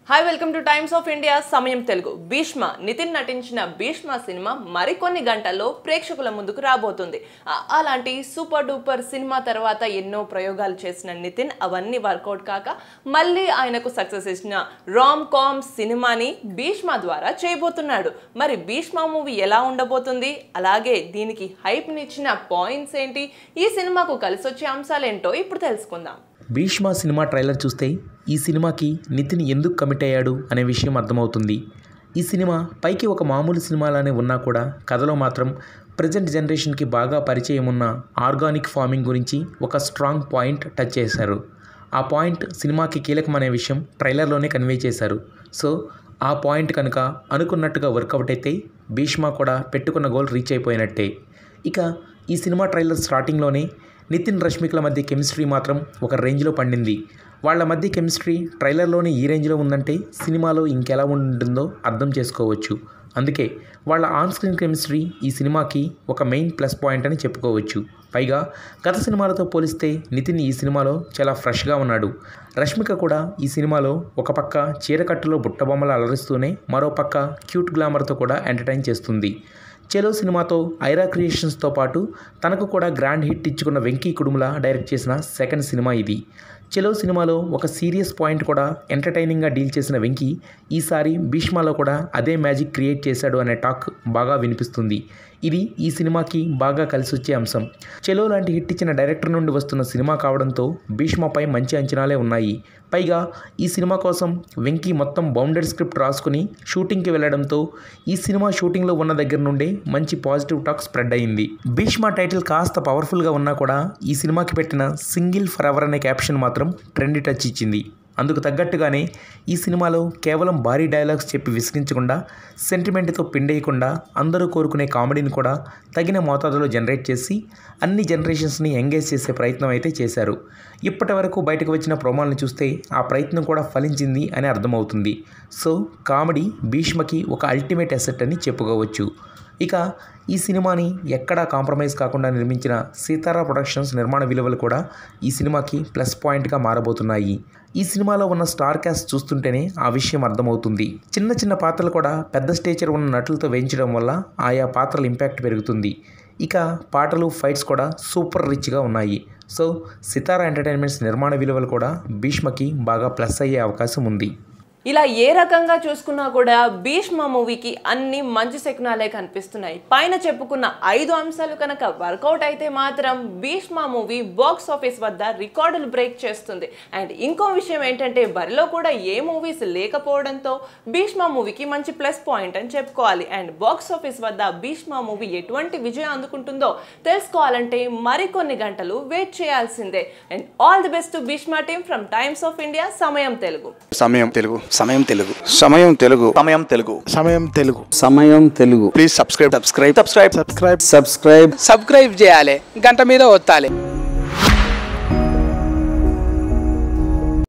hi welcome to Times of India Samayam Telugu Bhishma Nitin నటించిన Bhishma cinema మరికొన్ని గంటల్లో ప్రేక్షకుల ముందుకు రాబోతుంది ఆ- అలాంటి సూపర్ డూపర్ సినిమా తర్వాత ఎన్నో ప్రయోగాలు చేసిన నితిన్ అవన్నీ వర్కౌట్ కాక మళ్ళీ ఆయనకు సక్సెస్ ఇచ్చిన రామ్ కామ్ సినిమాని భీష్మ ద్వారా చేయబోతున్నాడు మరి భీష్మ మూవీ ఎలా ఉండబోతుంది అలాగే దీనికి హైప్నిచ్చిన పాయింట్స్ ఏంటి ఈ సినిమాకు కలిసొచ్చే అంశాలేంటో ఇప్పుడు తెలుసుకుందాం భీష్మ సినిమా ట్రైలర్ చూస్తే ఈ సినిమాకి నితిన్ ఎందుకు కమిట్ అయ్యాడు అనే విషయం అర్థమవుతుంది ఈ సినిమా పైకి ఒక మామూలు సినిమాలానే ఉన్నా కూడా కథలో మాత్రం ప్రజెంట్ జనరేషన్కి బాగా పరిచయం ఉన్న ఆర్గానిక్ ఫార్మింగ్ గురించి ఒక స్ట్రాంగ్ పాయింట్ టచ్ చేశారు ఆ పాయింట్ సినిమాకి కీలకమనే విషయం ట్రైలర్లోనే కన్వే చేశారు సో ఆ పాయింట్ కనుక అనుకున్నట్టుగా వర్కౌట్ అయితే భీష్మ కూడా పెట్టుకున్న గోల్ రీచ్ అయిపోయినట్టే ఇక ఈ సినిమా ట్రైలర్ స్టార్టింగ్లోనే నితిన్ రష్మికల మధ్య కెమిస్ట్రీ మాత్రం ఒక రేంజ్లో పండింది వాళ్ళ మధ్య కెమిస్ట్రీ ట్రైలర్లోనే ఈ రేంజ్లో ఉందంటే సినిమాలో ఇంకెలా ఉంటుందో అర్థం చేసుకోవచ్చు అందుకే వాళ్ళ ఆన్ స్క్రీన్ కెమిస్ట్రీ ఈ సినిమాకి ఒక మెయిన్ ప్లస్ పాయింట్ అని చెప్పుకోవచ్చు పైగా గత సినిమాలతో పోలిస్తే నితిన్ ఈ సినిమాలో చాలా ఫ్రెష్గా ఉన్నాడు రష్మిక కూడా ఈ సినిమాలో ఒక పక్క చీరకట్టులో బుట్టబొమ్మలు అలరిస్తూనే మరో పక్క క్యూట్ గ్లామర్తో కూడా ఎంటర్టైన్ చేస్తుంది చెలో సినిమాతో ఐరా క్రియేషన్స్తో పాటు తనకు కూడా గ్రాండ్ హిట్ ఇచ్చుకున్న వెంకీ కుడుముల డైరెక్ట్ చేసిన సెకండ్ సినిమా ఇది చెలో సినిమాలో ఒక సీరియస్ పాయింట్ కూడా ఎంటర్టైనింగ్గా డీల్ చేసిన వెంకీ ఈసారి భీష్మాలో కూడా అదే మ్యాజిక్ క్రియేట్ చేశాడు అనే టాక్ బాగా వినిపిస్తుంది ఇది ఈ సినిమాకి బాగా కలిసి వచ్చే అంశం చెలో లాంటి హిట్ ఇచ్చిన డైరెక్టర్ నుండి వస్తున్న సినిమా కావడంతో భీష్మపై మంచి అంచనాలే ఉన్నాయి పైగా ఈ సినిమా కోసం వెంకీ మొత్తం బౌండెడ్ స్క్రిప్ట్ రాసుకుని షూటింగ్కి వెళ్ళడంతో ఈ సినిమా షూటింగ్లో ఉన్న దగ్గర నుండే మంచి పాజిటివ్ టాక్ స్ప్రెడ్ అయింది భీష్మ టైటిల్ కాస్త పవర్ఫుల్గా ఉన్నా కూడా ఈ సినిమాకి పెట్టిన సింగిల్ ఫర్ ఎవర్ అనే క్యాప్షన్ మాత్రం ట్రెండ్ టచ్ ఇచ్చింది అందుకు తగ్గట్టుగానే ఈ సినిమాలో కేవలం భారీ డైలాగ్స్ చెప్పి విసిగించకుండా సెంటిమెంట్తో పిండేయకుండా అందరూ కోరుకునే కామెడీని కూడా తగిన మోతాదులో జనరేట్ చేసి అన్ని జనరేషన్స్ని ఎంగేజ్ చేసే ప్రయత్నం అయితే చేశారు ఇప్పటి వరకు బయటకు వచ్చిన ప్రోమాలను చూస్తే ఆ ప్రయత్నం కూడా ఫలించింది అని అర్థమవుతుంది సో కామెడీ భీష్మకి ఒక అల్టిమేట్ అసెట్ అని చెప్పుకోవచ్చు ఇక ఈ సినిమాని ఎక్కడా కాంప్రమైజ్ కాకుండా నిర్మించిన సీతారా ప్రొడక్షన్స్ నిర్మాణ విలువలు కూడా ఈ సినిమాకి ప్లస్ పాయింట్గా మారబోతున్నాయి ఈ సినిమాలో ఉన్న స్టార్ క్యాస్ట్ చూస్తుంటేనే ఆ విషయం అర్థమవుతుంది చిన్న చిన్న పాత్రలు కూడా పెద్ద స్టేచర్ ఉన్న నటులతో వేయించడం వల్ల ఆయా పాత్రల ఇంపాక్ట్ పెరుగుతుంది ఇక పాటలు ఫైట్స్ కూడా సూపర్ రిచ్గా ఉన్నాయి సో సితారా ఎంటర్టైన్మెంట్స్ నిర్మాణ విలువలు కూడా భీష్మకి బాగా ప్లస్ అయ్యే అవకాశం ఉంది ఇలా ఏ రకంగా చూసుకున్నా కూడా భీష్మ మూవీకి అన్ని మంచి శకునాలే కనిపిస్తున్నాయి పైన చెప్పుకున్న ఐదు అంశాలు కనుక వర్కౌట్ అయితే మాత్రం భీష్మ మూవీ బాక్స్ ఆఫీస్ వద్ద రికార్డులు బ్రేక్ చేస్తుంది అండ్ ఇంకో విషయం ఏంటంటే బరిలో కూడా ఏ మూవీస్ లేకపోవడంతో భీష్మ మూవీకి మంచి ప్లస్ పాయింట్ అని చెప్పుకోవాలి అండ్ బాక్స్ ఆఫీస్ వద్ద భీష్మ మూవీ ఎటువంటి విజయం అందుకుంటుందో తెలుసుకోవాలంటే మరికొన్ని గంటలు వెయిట్ చేయాల్సిందే and all the best Bheeshma team from Times of India Samayam Telugu Samayam Telugu Samayam Telugu Samayam Telugu Samayam Telugu Samayam Telugu Samayam Telugu please subscribe subscribe subscribe subscribe subscribe subscribe చేయాలి గంట మీద ఒత్తాలి